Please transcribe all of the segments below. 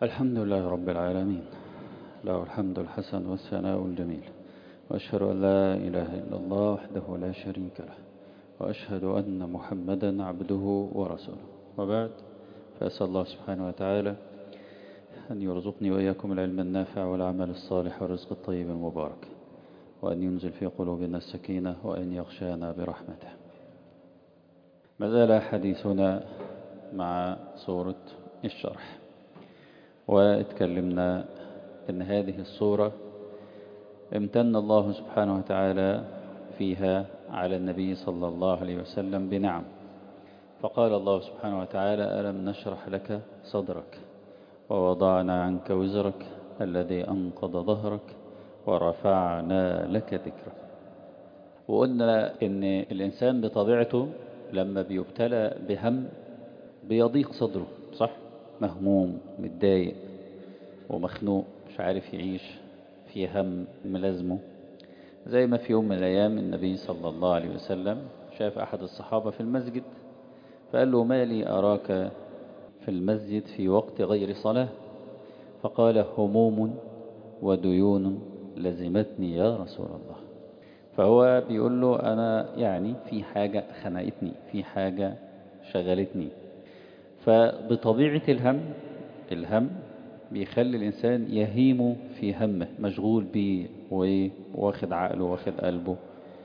الحمد لله رب العالمين له الحمد الحسن والثناء الجميل وأشهد أن لا إله إلا الله وحده لا شريك له وأشهد أن محمدا عبده ورسوله وبعد فأسأل الله سبحانه وتعالى أن يرزقني وإياكم العلم النافع والعمل الصالح والرزق الطيب المبارك وأن ينزل في قلوبنا السكينة وأن يغشانا برحمته ما زال حديثنا مع سورة الشرح واتكلمنا أن هذه الصورة امتن الله سبحانه وتعالى فيها على النبي صلى الله عليه وسلم بنعم فقال الله سبحانه وتعالى ألم نشرح لك صدرك ووضعنا عنك وزرك الذي أنقض ظهرك ورفعنا لك ذكرك وقلنا إن الإنسان بطبيعته لما بيبتلى بهم بيضيق صدره صح؟ مهموم متضايق ومخنوق مش عارف يعيش في هم ملازمه زي ما في يوم من الأيام النبي صلى الله عليه وسلم شاف أحد الصحابة في المسجد فقال له ما لي أراك في المسجد في وقت غير صلاة فقال هموم وديون لزمتني يا رسول الله فهو بيقول له أنا يعني في حاجة خنقتني في حاجة شغلتني فبطبيعة الهم الهم بيخلي الإنسان يهيم في همه مشغول بيه واخد عقله واخد قلبه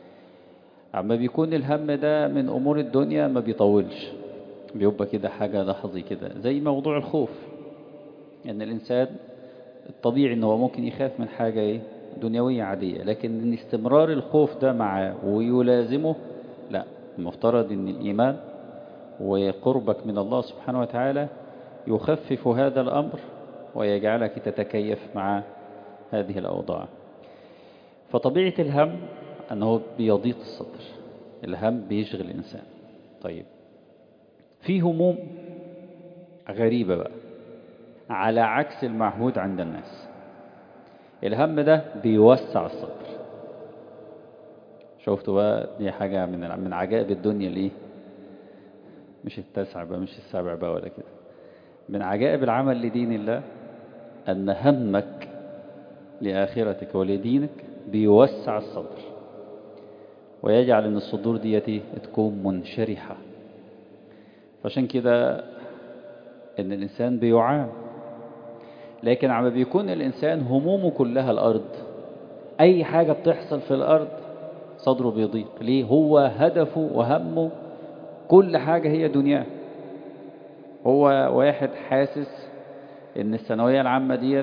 عما بيكون الهم ده من أمور الدنيا ما بيطولش بيبقى كده حاجة لحظي كده زي موضوع الخوف أن يعني الإنسان الطبيعي أنه ممكن يخاف من حاجة إيه؟ دنيوية عادية لكن ان استمرار الخوف ده معاه ويلازمه لا المفترض أن الإيمان وقربك من الله سبحانه وتعالى يخفف هذا الأمر ويجعلك تتكيف مع هذه الأوضاع فطبيعة الهم أنه بيضيق الصدر الهم بيشغل الإنسان طيب في هموم غريبة بقى على عكس المعهود عند الناس الهم ده بيوسع الصدر شفتوا بقى دي حاجة من من عجائب الدنيا ليه مش التاسع بقى مش السابع بقى ولا كده من عجائب العمل لدين الله أن همك لآخرتك ولدينك بيوسع الصدر ويجعل أن الصدور ديتي تكون منشرحة فعشان كده أن الإنسان بيعان لكن عما بيكون الإنسان همومه كلها الأرض أي حاجة بتحصل في الأرض صدره بيضيق ليه هو هدفه وهمه كل حاجة هي دنياه هو واحد حاسس ان الثانوية العامة ديت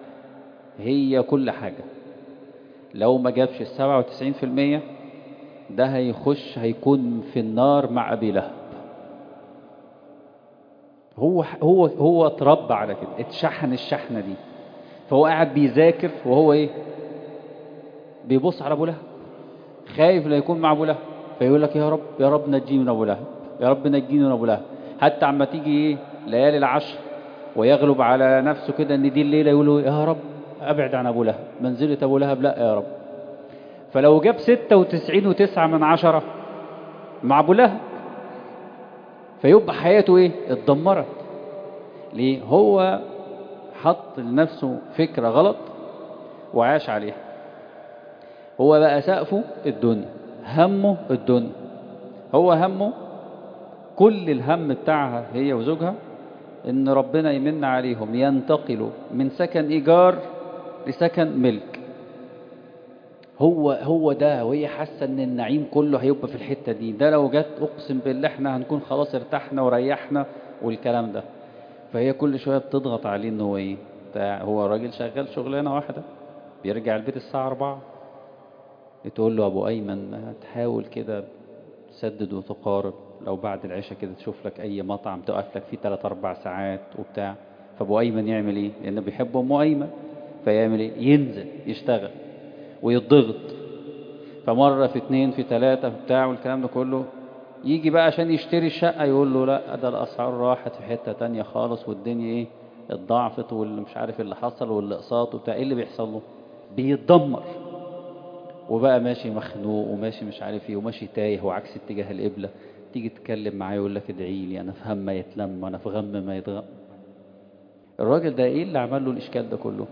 هي كل حاجة لو ما جابش السبعة وتسعين في المية ده هيخش هيكون في النار مع أبي لهب هو هو هو اتربى على كده اتشحن الشحنة دي فهو قاعد بيذاكر وهو ايه بيبص على ابو لهب خايف لا يكون مع ابو لهب فيقول لك يا رب يا رب نجيني من ابو لهب يا رب نجيني من ابو لهب حتى عما تيجي ايه ليالي العشر ويغلب على نفسه كده ان دي الليله يقول يا رب ابعد عن ابو لهب منزله ابو لهب لا يا رب فلو جاب 96 وتسعة من عشرة مع ابو لهب فيبقى حياته ايه اتدمرت ليه هو حط لنفسه فكرة غلط وعاش عليها هو بقى سقفه الدنيا همه الدنيا هو همه كل الهم بتاعها هي وزوجها ان ربنا يمن عليهم ينتقلوا من سكن ايجار لسكن ملك هو هو ده وهي حاسه ان النعيم كله هيبقى في الحته دي ده لو جت اقسم بالله احنا هنكون خلاص ارتحنا وريحنا والكلام ده فهي كل شويه بتضغط عليه ان هو ايه هو راجل شغال شغلانه واحده بيرجع البيت الساعه 4 تقول له ابو ايمن تحاول كده تسدد وتقارب لو بعد العشاء كده تشوف لك اي مطعم تقف لك فيه 3 4 ساعات وبتاع فابو ايمن يعمل ايه لانه بيحب ام ايمن فيعمل ايه ينزل يشتغل ويضغط فمرة في اتنين في تلاتة في بتاع والكلام ده كله يجي بقى عشان يشتري الشقة يقول له لا ده الأسعار راحت في حتة تانية خالص والدنيا ايه اتضاعفت واللي مش عارف اللي حصل واللي اقساط وبتاع ايه اللي بيحصل له بيتدمر وبقى ماشي مخنوق وماشي مش عارف ايه وماشي تايه وعكس اتجاه القبلة تيجي تتكلم معاه يقول لك ادعي لي انا في هم ما يتلم انا في غم ما يتغم الراجل ده ايه اللي عمل له الاشكال ده كله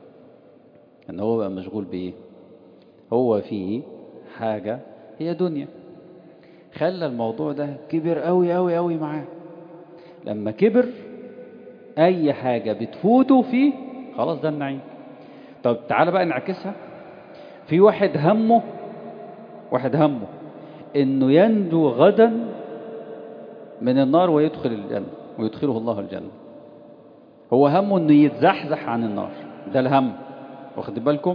ان هو بقى مشغول بايه هو فيه حاجة هي دنيا خلى الموضوع ده كبر قوي قوي قوي معاه لما كبر اي حاجة بتفوته فيه خلاص ده النعيم طب تعالى بقى نعكسها في واحد همه واحد همه انه ينجو غدا من النار ويدخل الجنة ويدخله الله الجنة هو همه انه يتزحزح عن النار ده الهم واخد بالكم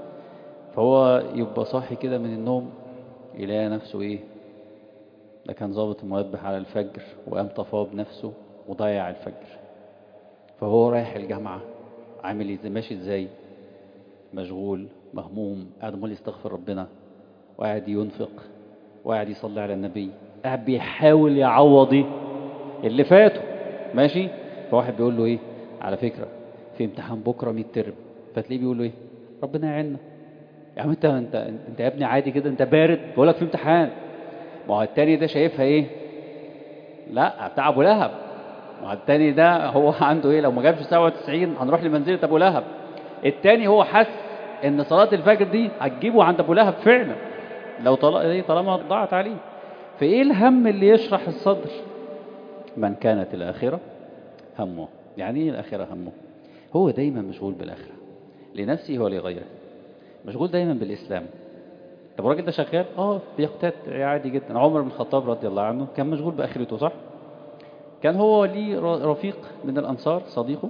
فهو يبقى صاحي كده من النوم يلاقي نفسه ايه ده كان ظابط المنبه على الفجر وقام طفاه بنفسه وضيع الفجر فهو رايح الجامعة عامل ازاي ماشي ازاي مشغول مهموم قاعد عمال يستغفر ربنا وقاعد ينفق وقاعد يصلي على النبي قاعد بيحاول يعوض ايه اللي فاته ماشي فواحد بيقول له ايه على فكرة في امتحان بكرة 100 ترم فتلاقيه بيقول له ايه ربنا يعيننا يا عم انت انت انت يا ابني عادي كده انت بارد بقول لك في امتحان ما هو التاني ده شايفها ايه لا بتاع ابو لهب ما هو التاني ده هو عنده ايه لو ما جابش 97 هنروح لمنزله ابو لهب التاني هو حس ان صلاه الفجر دي هتجيبه عند ابو لهب فعلا لو طل... طالما ضاعت عليه فايه الهم اللي يشرح الصدر من كانت الاخره همه يعني ايه الاخره همه هو دايما مشغول بالاخره لنفسه ولغيره مشغول دايما بالاسلام طب الراجل ده شغال اه بيقتات عادي جدا عمر بن الخطاب رضي الله عنه كان مشغول باخرته صح كان هو ليه رفيق من الانصار صديقه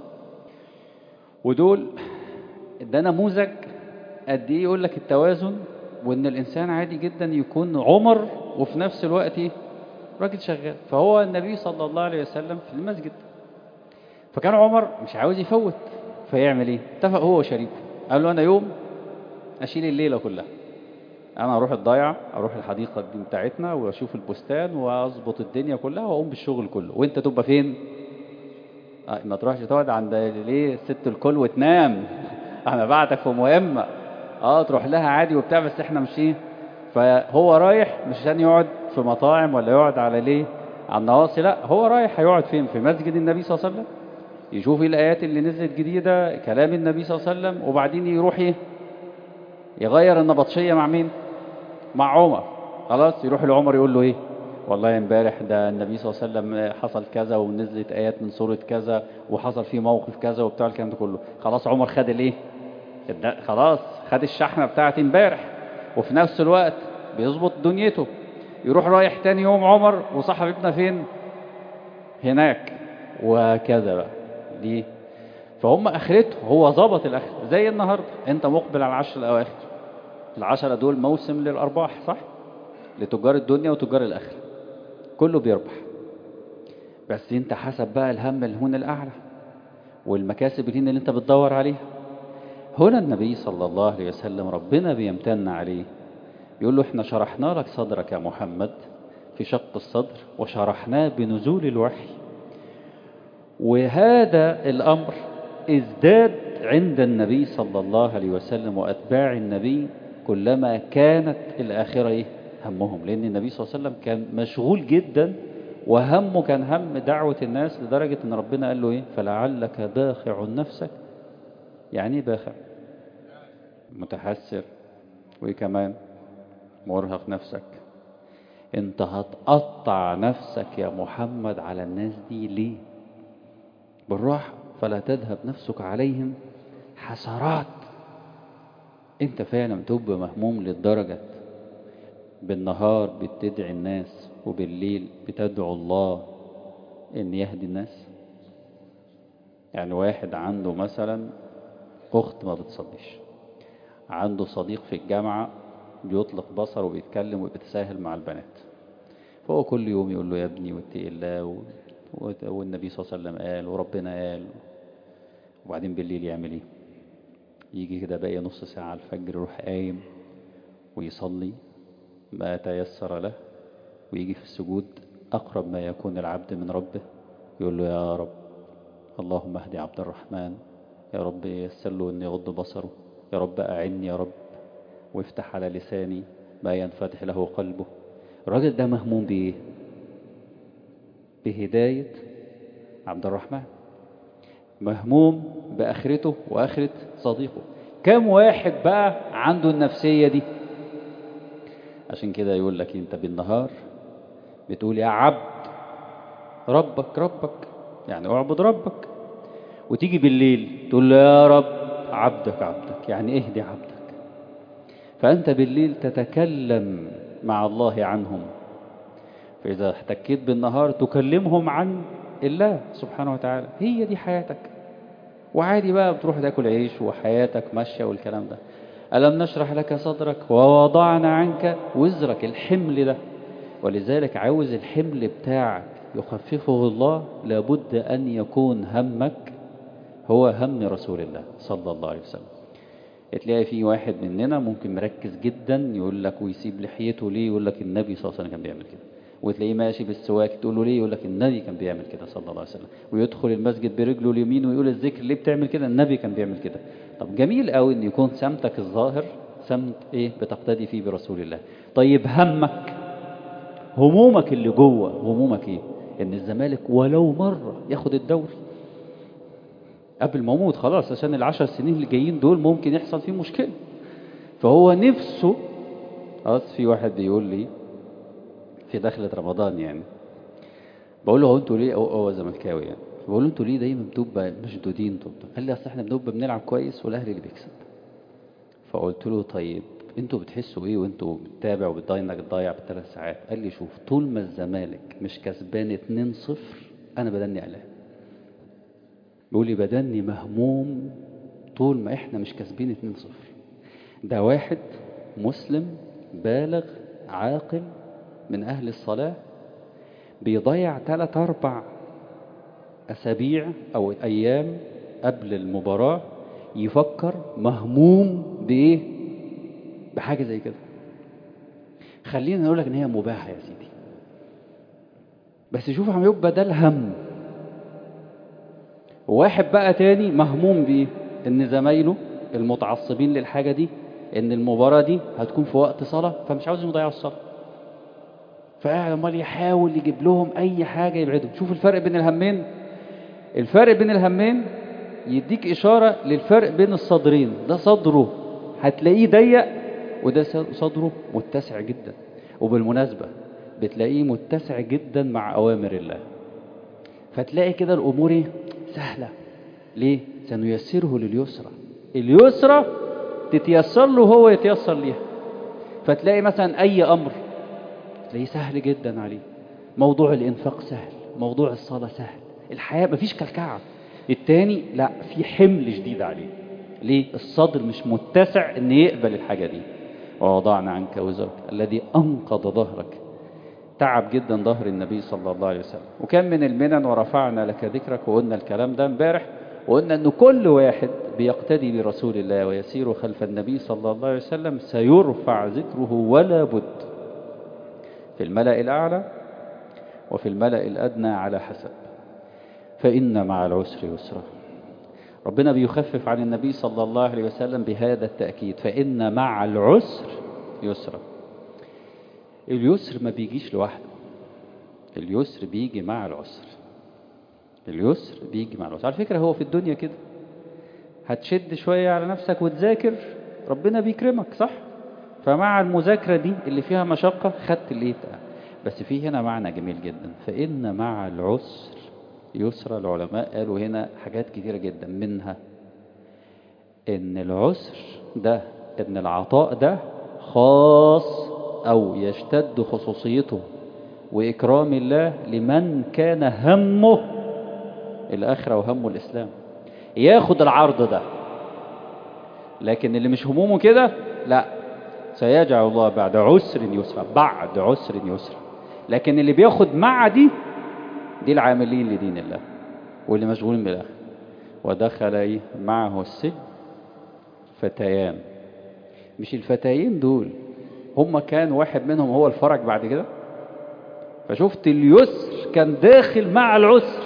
ودول ده نموذج قد ايه يقول لك التوازن وان الانسان عادي جدا يكون عمر وفي نفس الوقت ايه راجل شغال فهو النبي صلى الله عليه وسلم في المسجد فكان عمر مش عاوز يفوت فيعمل ايه اتفق هو وشريكه قال له انا يوم اشيل الليله كلها انا اروح الضيعه اروح الحديقه دي بتاعتنا واشوف البستان واظبط الدنيا كلها واقوم بالشغل كله وانت تبقى فين آه ما تروحش تقعد عند ليه ست الكل وتنام انا بعتك في مهمه اه تروح لها عادي وبتاع بس احنا مش ايه فهو رايح مش عشان يقعد في مطاعم ولا يقعد على ليه على النواصي لا هو رايح هيقعد فين في مسجد النبي صلى الله عليه وسلم يشوف الايات اللي نزلت جديده كلام النبي صلى الله عليه وسلم وبعدين يروح ايه يغير النبطشيه مع مين مع عمر خلاص يروح لعمر يقول له ايه والله امبارح ده النبي صلى الله عليه وسلم حصل كذا ونزلت ايات من سوره كذا وحصل فيه موقف كذا وبتاع الكلام ده كله خلاص عمر خد الايه خلاص خد الشحنه بتاعت امبارح وفي نفس الوقت بيظبط دنيته يروح رايح تاني يوم عمر وصاحب ابنه فين هناك وهكذا بقى دي فهم اخرته هو ظبط الاخر زي النهارده انت مقبل على العشر الاواخر العشرة دول موسم للأرباح صح لتجار الدنيا وتجار الآخرة كله بيربح بس انت حسب بقى الهم الهون الأعلى والمكاسب الهين اللي انت بتدور عليها هنا النبي صلى الله عليه وسلم ربنا بيمتن عليه يقول له احنا شرحنا لك صدرك يا محمد في شق الصدر وشرحناه بنزول الوحي وهذا الأمر ازداد عند النبي صلى الله عليه وسلم وأتباع النبي كلما كانت الآخرة إيه؟ همهم لأن النبي صلى الله عليه وسلم كان مشغول جدا وهمه كان هم دعوة الناس لدرجة أن ربنا قال له إيه فلعلك باخع نفسك يعني باخع متحسر وكمان مرهق نفسك انت هتقطع نفسك يا محمد على الناس دي ليه بالراحة فلا تذهب نفسك عليهم حسرات انت فعلا تبقى مهموم للدرجة بالنهار بتدعي الناس وبالليل بتدعو الله ان يهدي الناس يعني واحد عنده مثلا اخت ما بتصليش عنده صديق في الجامعة بيطلق بصره وبيتكلم وبيتساهل مع البنات فهو كل يوم يقول له يا ابني واتقي الله و... والنبي صلى الله عليه وسلم قال وربنا قال وبعدين بالليل يعمل ايه يجي كده باقي نص ساعة على الفجر يروح قايم ويصلي ما تيسر له ويجي في السجود أقرب ما يكون العبد من ربه يقول له يا رب اللهم اهدي عبد الرحمن يا رب يسر له أن يغض بصره يا رب أعني يا رب وافتح على لساني ما ينفتح له قلبه الراجل ده مهموم بإيه بهداية عبد الرحمن مهموم بآخرته وآخرة صديقه كم واحد بقى عنده النفسية دي عشان كده يقول لك انت بالنهار بتقول يا عبد ربك ربك يعني اعبد ربك وتيجي بالليل تقول له يا رب عبدك عبدك يعني اهدي عبدك فأنت بالليل تتكلم مع الله عنهم فإذا احتكيت بالنهار تكلمهم عن الله سبحانه وتعالى هي دي حياتك وعادي بقى بتروح تاكل عيش وحياتك ماشية والكلام ده ألم نشرح لك صدرك ووضعنا عنك وزرك الحمل ده ولذلك عاوز الحمل بتاعك يخففه الله لابد أن يكون همك هو هم رسول الله صلى الله عليه وسلم تلاقي في واحد مننا ممكن مركز جدا يقول لك ويسيب لحيته ليه يقول لك النبي صلى الله عليه وسلم كان بيعمل كده وتلاقيه ماشي بالسواك تقول له ليه يقول لك النبي كان بيعمل كده صلى الله عليه وسلم ويدخل المسجد برجله اليمين ويقول الذكر ليه بتعمل كده النبي كان بيعمل كده طب جميل قوي ان يكون سمتك الظاهر سمت ايه بتقتدي فيه برسول الله طيب همك همومك اللي جوه همومك ايه ان الزمالك ولو مرة ياخد الدوري قبل ما اموت خلاص عشان العشر سنين اللي جايين دول ممكن يحصل فيه مشكلة فهو نفسه خلاص في واحد بيقول لي في دخلة رمضان يعني بقول له هو انتوا ليه هو هو زملكاوي يعني بقول له انتوا ليه دايما بتبقى مشدودين انتوا قال لي اصل احنا بنبقى بنلعب كويس والاهلي اللي بيكسب فقلت له طيب انتوا بتحسوا ايه وانتوا بتتابع وبتضيع انك تضيع بالثلاث ساعات قال لي شوف طول ما الزمالك مش كسبان 2-0 انا بدني قلقان بيقول لي بدني مهموم طول ما احنا مش كاسبين 2-0 ده واحد مسلم بالغ عاقل من اهل الصلاه بيضيع ثلاث اربع اسابيع او ايام قبل المباراه يفكر مهموم بايه بحاجه زي كده خلينا نقول لك ان هي مباحه يا سيدي بس شوف عم يبقى ده الهم واحد بقى تاني مهموم بيه ان زمايله المتعصبين للحاجه دي ان المباراه دي هتكون في وقت صلاه فمش عاوزهم يضيعوا الصلاه فقاعد امال يحاول يجيب لهم اي حاجه يبعدهم شوف الفرق بين الهمين الفرق بين الهمين يديك اشاره للفرق بين الصدرين ده صدره هتلاقيه ضيق وده صدره متسع جدا وبالمناسبه بتلاقيه متسع جدا مع اوامر الله فتلاقي كده الامور ايه سهله ليه سنيسره لليسرى اليسرى تتيسر له هو يتيسر ليها فتلاقي مثلا اي امر تلاقيه سهل جدا عليه موضوع الانفاق سهل موضوع الصلاه سهل الحياه مفيش كلكعه التاني لا في حمل شديد عليه ليه الصدر مش متسع ان يقبل الحاجه دي ووضعنا عنك وزرك الذي انقض ظهرك تعب جدا ظهر النبي صلى الله عليه وسلم وكان من المنن ورفعنا لك ذكرك وقلنا الكلام ده امبارح وقلنا ان كل واحد بيقتدي برسول الله ويسير خلف النبي صلى الله عليه وسلم سيرفع ذكره ولا بد في الملأ الأعلى وفي الملأ الأدنى على حسب فإن مع العسر يسرا ربنا بيخفف عن النبي صلى الله عليه وسلم بهذا التأكيد فإن مع العسر يسرا اليسر ما بيجيش لوحده اليسر بيجي مع العسر اليسر بيجي مع العسر على فكرة هو في الدنيا كده هتشد شوية على نفسك وتذاكر ربنا بيكرمك صح فمع المذاكرة دي اللي فيها مشقة خدت اللي يتقى بس في هنا معنى جميل جدا فإن مع العسر يسرى العلماء قالوا هنا حاجات كتيرة جدا منها إن العسر ده إن العطاء ده خاص أو يشتد خصوصيته وإكرام الله لمن كان همه الآخرة وهمه الإسلام ياخد العرض ده لكن اللي مش همومه كده لا سيجعل الله بعد عسر يسرا بعد عسر يسرا لكن اللي بياخد مع دي دي العاملين لدين الله واللي مشغولين بالآخر ودخل ايه معه السجن فتيان مش الفتيين دول هم كان واحد منهم هو الفرج بعد كده فشفت اليسر كان داخل مع العسر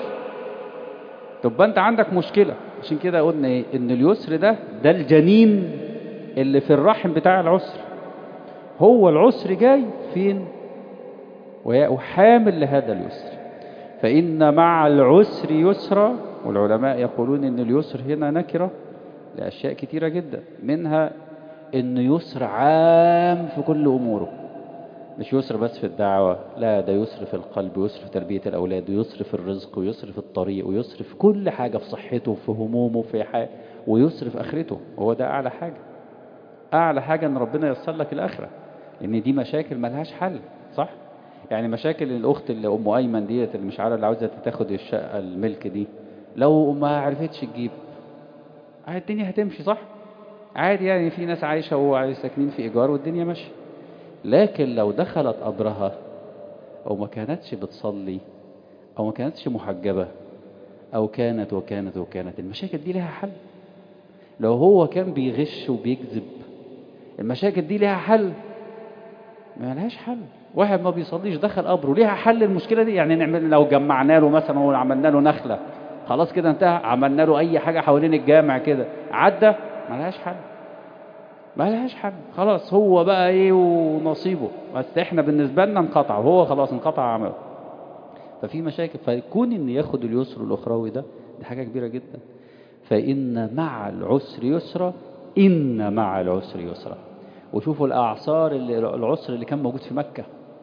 طب انت عندك مشكلة عشان كده قلنا ايه ان اليسر ده ده الجنين اللي في الرحم بتاع العسر هو العسر جاي فين وحامل لهذا اليسر فإن مع العسر يسرا والعلماء يقولون ان اليسر هنا نكرة لأشياء كتيرة جدا منها ان يسر عام في كل أموره مش يسر بس في الدعوة لا ده يسر في القلب ويسر في تربية الأولاد ويسر في الرزق ويسر في الطريق ويسر في كل حاجة في صحته في همومه في حاجة ويسر في آخرته هو ده أعلى حاجة أعلى حاجة أن ربنا ييسر لك الآخرة لأن دي مشاكل ملهاش حل صح؟ يعني مشاكل الأخت اللي أم أيمن ديت اللي مش عارفة اللي عاوزة تاخد الشقة الملك دي لو ما عرفتش تجيب الدنيا هتمشي صح؟ عادي يعني في ناس عايشة وساكنين في إيجار والدنيا ماشية لكن لو دخلت قبرها أو ما كانتش بتصلي أو ما كانتش محجبة أو كانت وكانت وكانت المشاكل دي لها حل لو هو كان بيغش وبيكذب المشاكل دي لها حل ما لهاش حل واحد ما بيصليش دخل قبره ليها حل المشكلة دي يعني نعمل لو جمعنا له مثلا وعملنا له نخلة خلاص كده انتهى عملنا له أي حاجة حوالين الجامع كده عدى ما لهاش حل ما لهاش حل خلاص هو بقى ايه ونصيبه بس احنا بالنسبة لنا انقطع وهو خلاص انقطع عمله ففي مشاكل فيكون ان ياخد اليسر الاخروي ده دي حاجة كبيرة جدا فإن مع العسر يسرا إن مع العسر يسرا وشوفوا الأعصار اللي العسر اللي كان موجود في مكة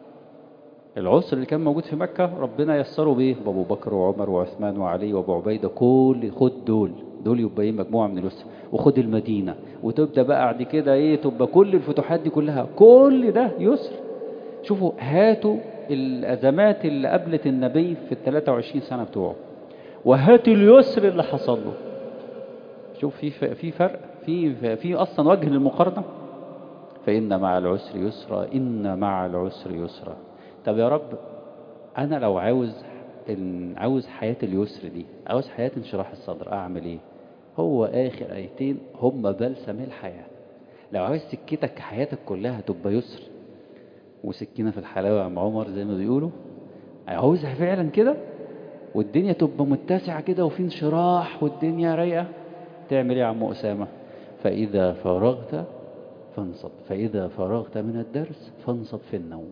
العسر اللي كان موجود في مكة ربنا يسره بيه بأبو بكر وعمر وعثمان وعلي وأبو عبيدة كل خد دول دول يبقى ايه مجموعة من اليسر وخد المدينة وتبدأ بقى بعد كده ايه تبقى كل الفتوحات دي كلها كل ده يسر شوفوا هاتوا الأزمات اللي قابلت النبي في ال 23 سنة بتوعه وهاتوا اليسر اللي حصل له شوف في في فرق في في اصلا وجه للمقارنه فان مع العسر يسرا ان مع العسر يسرا طب يا رب انا لو عاوز عاوز حياه اليسر دي عاوز حياه انشراح الصدر اعمل ايه هو اخر ايتين هم بلسم الحياه لو عاوز سكتك حياتك كلها تبقى يسر وسكينه في الحلاوه يا عم عمر زي ما بيقولوا عاوزها فعلا كده والدنيا تبقى متسعه كده وفي انشراح والدنيا رايقه تعمل ايه يا عم أسامة فإذا فرغت فانصب فإذا فرغت من الدرس فانصب في النوم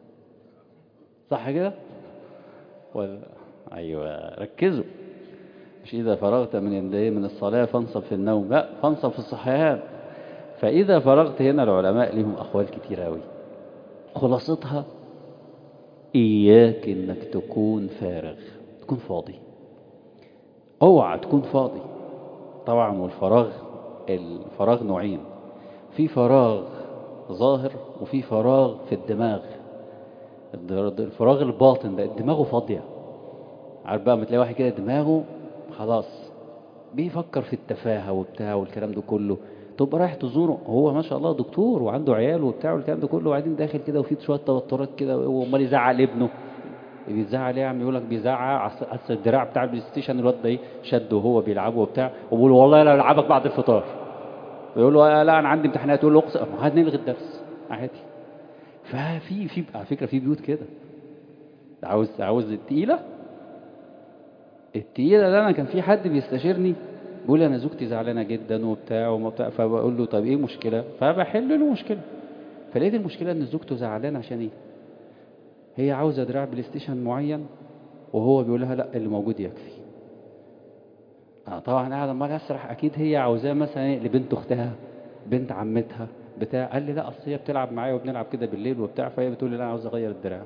صح كده و... أيوة ركزوا مش إذا فرغت من من الصلاة فانصب في النوم لا فانصب في الصحيان فإذا فرغت هنا العلماء لهم أقوال كتير أوي خلاصتها إياك إنك تكون فارغ تكون فاضي اوعى تكون فاضي طبعا والفراغ الفراغ نوعين في فراغ ظاهر وفي فراغ في الدماغ الفراغ الباطن ده دماغه فاضية عارف بقى تلاقي واحد كده دماغه خلاص بيفكر في التفاهة وبتاع والكلام ده كله تبقى رايح تزوره هو ما شاء الله دكتور وعنده عيال وبتاع والكلام ده كله وبعدين داخل كده وفي شوية توترات كده وامال يزعل ابنه بيزعل ايه يا عم يقول لك بيزعق على الدراع بتاع البلاي ستيشن الواد ده ايه شده وهو بيلعبه وبتاع وبيقول والله لا العبك بعد الفطار يقول له لا انا عندي امتحانات يقول له اقسم هنلغي الدرس عادي ففي في على فكره في بيوت كده عاوز عاوز التقيله التقيله ده انا كان في حد بيستشيرني بيقول انا زوجتي زعلانه جدا وبتاع وبتاع فبقول له طب ايه المشكله فبحل له مشكله فلقيت المشكله ان زوجته زعلانه عشان ايه هي عاوزة دراع بلاي ستيشن معين وهو بيقول لها لا اللي موجود يكفي آه طبعا قاعد عمال اسرح اكيد هي عاوزاه مثلا ايه لبنت اختها بنت عمتها بتاع قال لي لا اصل هي بتلعب معايا وبنلعب كده بالليل وبتاع فهي بتقول لي لا انا عاوز اغير الدراع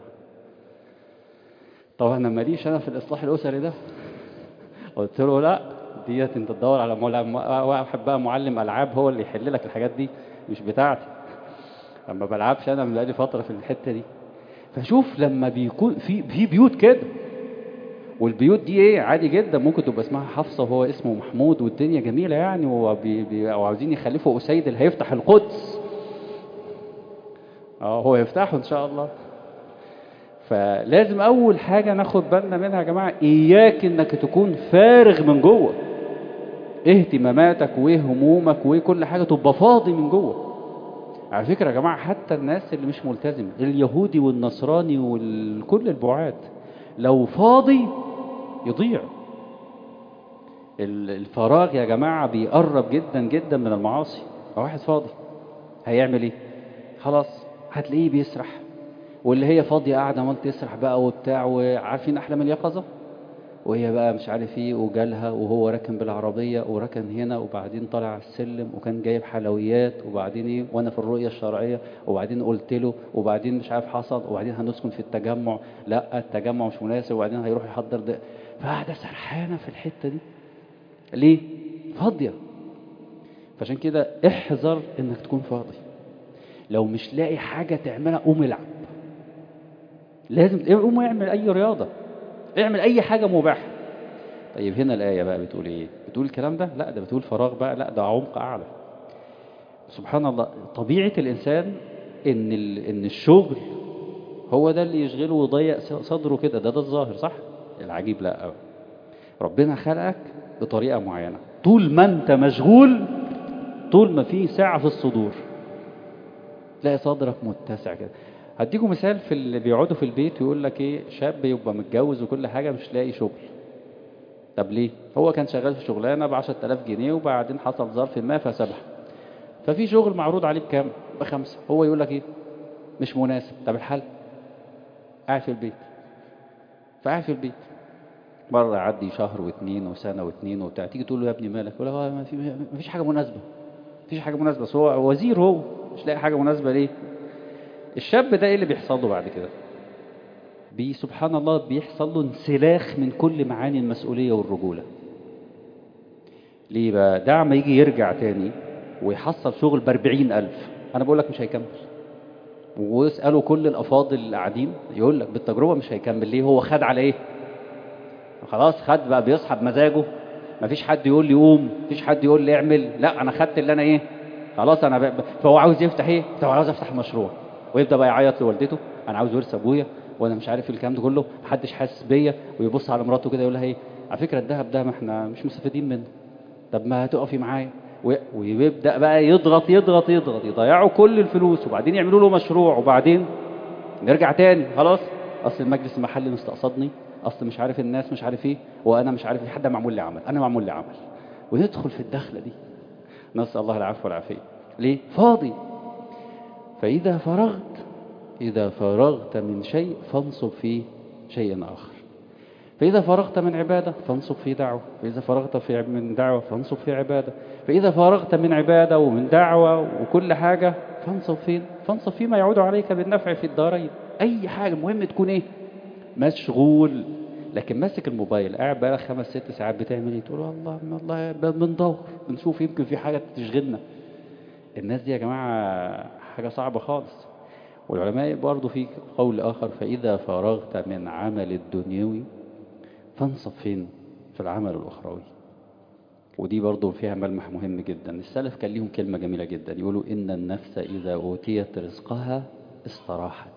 طبعا انا ماليش انا في الاصلاح الاسري ده قلت له لا ديت انت تدور على واحد بقى معلم العاب هو اللي يحل لك الحاجات دي مش بتاعتي لما بلعبش انا من بقالي فتره في الحته دي فشوف لما بيكون في في بيوت كده والبيوت دي ايه عادي جدا ممكن تبقى اسمها حفصه وهو اسمه محمود والدنيا جميله يعني وعاوزين يخلفوا اسيد اللي هيفتح القدس اه هو يفتحه ان شاء الله فلازم اول حاجه ناخد بالنا منها يا جماعه اياك انك تكون فارغ من جوه اهتماماتك وايه همومك وايه كل حاجه تبقى فاضي من جوه على فكرة يا جماعة حتى الناس اللي مش ملتزم اليهودي والنصراني وكل البعاد لو فاضي يضيع الفراغ يا جماعة بيقرب جدا جدا من المعاصي واحد فاضي هيعمل ايه خلاص هتلاقيه بيسرح واللي هي فاضية قاعدة عمال تسرح بقى وبتاع وعارفين أحلام اليقظة وهي بقى مش عارف ايه وجالها وهو راكن بالعربية وركن هنا وبعدين طالع على السلم وكان جايب حلويات وبعدين ايه وانا في الرؤية الشرعية وبعدين قلت له وبعدين مش عارف حصل وبعدين هنسكن في التجمع لا التجمع مش مناسب وبعدين هيروح يحضر ده فقاعدة سرحانة في الحتة دي ليه؟ فاضية فعشان كده احذر انك تكون فاضي لو مش لاقي حاجة تعملها قوم العب لازم قوم اعمل اي رياضة اعمل اي حاجة مباحة طيب هنا الآية بقى بتقول ايه بتقول الكلام ده لا ده بتقول فراغ بقى لا ده عمق اعلى سبحان الله طبيعة الانسان ان ان الشغل هو ده اللي يشغله ويضيق صدره كده ده ده الظاهر صح العجيب لا أوي. ربنا خلقك بطريقة معينة طول ما انت مشغول طول ما في ساعة في الصدور تلاقي صدرك متسع كده هديكم مثال في اللي بيقعدوا في البيت ويقول لك ايه شاب يبقى متجوز وكل حاجة مش لاقي شغل طب ليه هو كان شغال في شغلانة ب 10000 جنيه وبعدين حصل ظرف ما فسابها ففي شغل معروض عليه بكام بخمسة هو يقول لك ايه مش مناسب طب الحل قاعد في البيت فقاعد في البيت مرة يعدي شهر واثنين وسنة واثنين وبتاع تيجي تقول له يا ابني مالك يقول هو ما في ما فيش حاجة مناسبة ما فيش حاجة مناسبة بس هو وزير هو مش لاقي حاجة مناسبة ليه الشاب ده ايه اللي بيحصل له بعد كده بي سبحان الله بيحصل له انسلاخ من كل معاني المسؤولية والرجولة ليه بقى ده عم يجي يرجع تاني ويحصل شغل باربعين ألف أنا بقول لك مش هيكمل واسألوا كل الأفاضل اللي قاعدين يقول لك بالتجربة مش هيكمل ليه هو خد على إيه خلاص خد بقى بيصحى بمزاجه مفيش حد يقول لي قوم مفيش حد يقول لي اعمل لا أنا خدت اللي أنا إيه خلاص أنا ب... فهو عاوز يفتح إيه طب عاوز أفتح مشروع ويبدأ بقى يعيط لوالدته أنا عاوز ورث أبويا وأنا مش عارف الكلام ده كله محدش حاسس بيا ويبص على مراته كده يقول لها إيه على فكرة الذهب ده ما إحنا مش مستفيدين منه طب ما هتقفي معايا ويبدأ بقى يضغط يضغط يضغط يضيعوا كل الفلوس وبعدين يعملوا له مشروع وبعدين نرجع تاني خلاص اصل المجلس المحلي مستقصدني اصل مش عارف الناس مش عارف ايه وانا مش عارف حد معمول لي عمل انا معمول لي عمل ويدخل في الدخله دي نسال الله العفو والعافيه ليه فاضي فاذا فرغت اذا فرغت من شيء فانصب في شيء اخر فإذا فرغت من عبادة فانصب في دعوة فإذا فرغت في من دعوة فانصب في عبادة فإذا فرغت من عبادة ومن دعوة وكل حاجة فانصب فين فانصب فيما يعود عليك بالنفع في الدارين أي حاجة المهم تكون إيه مشغول لكن ماسك الموبايل قاعد بقى خمس ست ساعات بتعمل ايه تقول والله والله بندور بنشوف يمكن في حاجة تشغلنا الناس دي يا جماعة حاجة صعبة خالص والعلماء برضو في قول آخر فإذا فرغت من عمل الدنيوي فانصب فين في العمل الأخروي ودي برضو فيها ملمح مهم جدا السلف كان ليهم كلمة جميلة جدا يقولوا إن النفس إذا أوتيت رزقها استراحت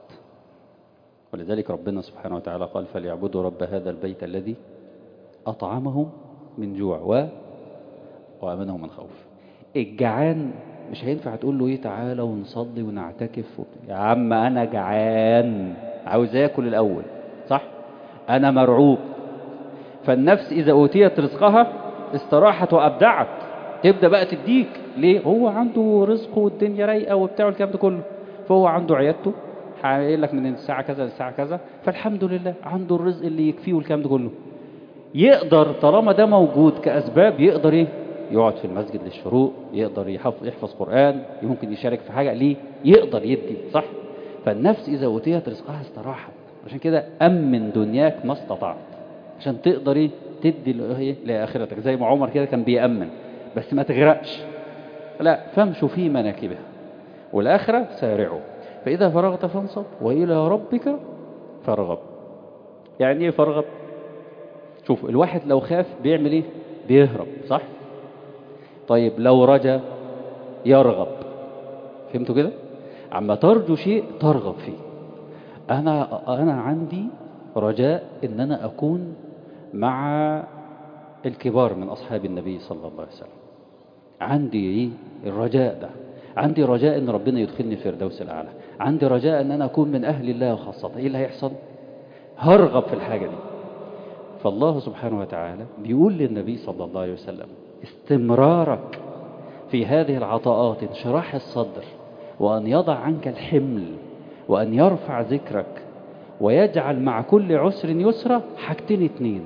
ولذلك ربنا سبحانه وتعالى قال فليعبدوا رب هذا البيت الذي أطعمهم من جوع و وأمنهم من خوف الجعان مش هينفع تقول له ايه تعالى ونصلي ونعتكف يا عم انا جعان عاوز اكل الاول صح انا مرعوب فالنفس إذا أوتيت رزقها استراحت وأبدعت تبدأ بقى تديك ليه هو عنده رزقه والدنيا رايقة وبتاع الكلام ده كله فهو عنده عيادته هيقول لك من الساعة كذا للساعة كذا فالحمد لله عنده الرزق اللي يكفيه والكلام ده كله يقدر طالما ده موجود كأسباب يقدر ايه يقعد في المسجد للشروق يقدر يحفظ, يحفظ قرآن ممكن يشارك في حاجة ليه يقدر يدي صح فالنفس إذا أوتيت رزقها استراحت عشان كده أمن دنياك ما استطعت عشان تقدر ايه تدي ايه لاخرتك زي ما عمر كده كان بيأمن بس ما تغرقش لا فامشوا في مناكبها والاخره سارعوا فاذا فرغت فانصب والى ربك فارغب يعني ايه فارغب شوف الواحد لو خاف بيعمل ايه بيهرب صح طيب لو رجا يرغب فهمتوا كده عما ترجو شيء ترغب فيه انا انا عندي رجاء ان انا اكون مع الكبار من أصحاب النبي صلى الله عليه وسلم عندي إيه الرجاء ده عندي رجاء أن ربنا يدخلني في الفردوس الأعلى عندي رجاء أن أنا أكون من أهل الله خاصة إيه اللي هيحصل هرغب في الحاجة دي فالله سبحانه وتعالى بيقول للنبي صلى الله عليه وسلم استمرارك في هذه العطاءات انشراح الصدر وأن يضع عنك الحمل وأن يرفع ذكرك ويجعل مع كل عسر يسرى حاجتين اتنين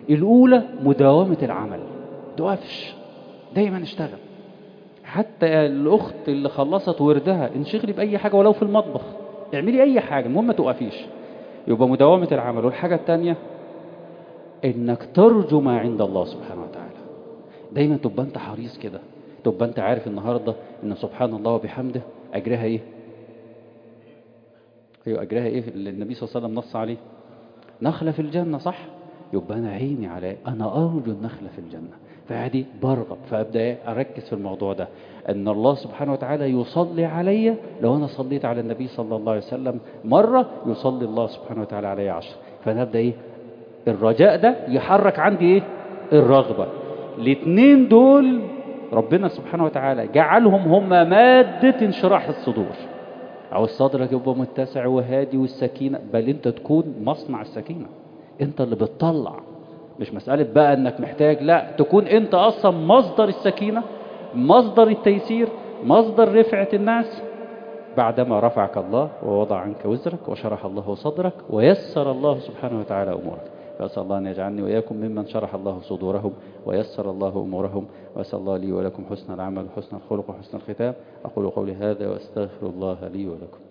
الأولى مداومة العمل توقفش دايما اشتغل حتى الأخت اللي خلصت وردها انشغلي بأي حاجة ولو في المطبخ اعملي أي حاجة المهم ما توقفيش يبقى مداومة العمل والحاجة التانية انك ترجو ما عند الله سبحانه وتعالى دايما تبقى انت حريص كده تبقى انت عارف النهاردة ان سبحان الله وبحمده اجرها ايه ايوه اجرها ايه اللي النبي صلى الله عليه وسلم نص عليه نخلة في الجنة صح يبقى انا عيني على انا ارجو النخلة في الجنة فعادي برغب فابدا اركز في الموضوع ده ان الله سبحانه وتعالى يصلي علي لو انا صليت على النبي صلى الله عليه وسلم مرة يصلي الله سبحانه وتعالى علي عشر فنبدا ايه الرجاء ده يحرك عندي ايه الرغبة الاثنين دول ربنا سبحانه وتعالى جعلهم هم مادة انشراح الصدور او صدرك يبقى متسع وهادي والسكينة بل انت تكون مصنع السكينة انت اللي بتطلع مش مسألة بقى انك محتاج لا تكون انت اصلا مصدر السكينة مصدر التيسير مصدر رفعة الناس بعدما رفعك الله ووضع عنك وزرك وشرح الله صدرك ويسر الله سبحانه وتعالى أمورك فأسأل الله أن يجعلني وإياكم ممن شرح الله صدورهم ويسر الله أمورهم وأسأل الله لي ولكم حسن العمل وحسن الخلق وحسن الختام أقول قولي هذا وأستغفر الله لي ولكم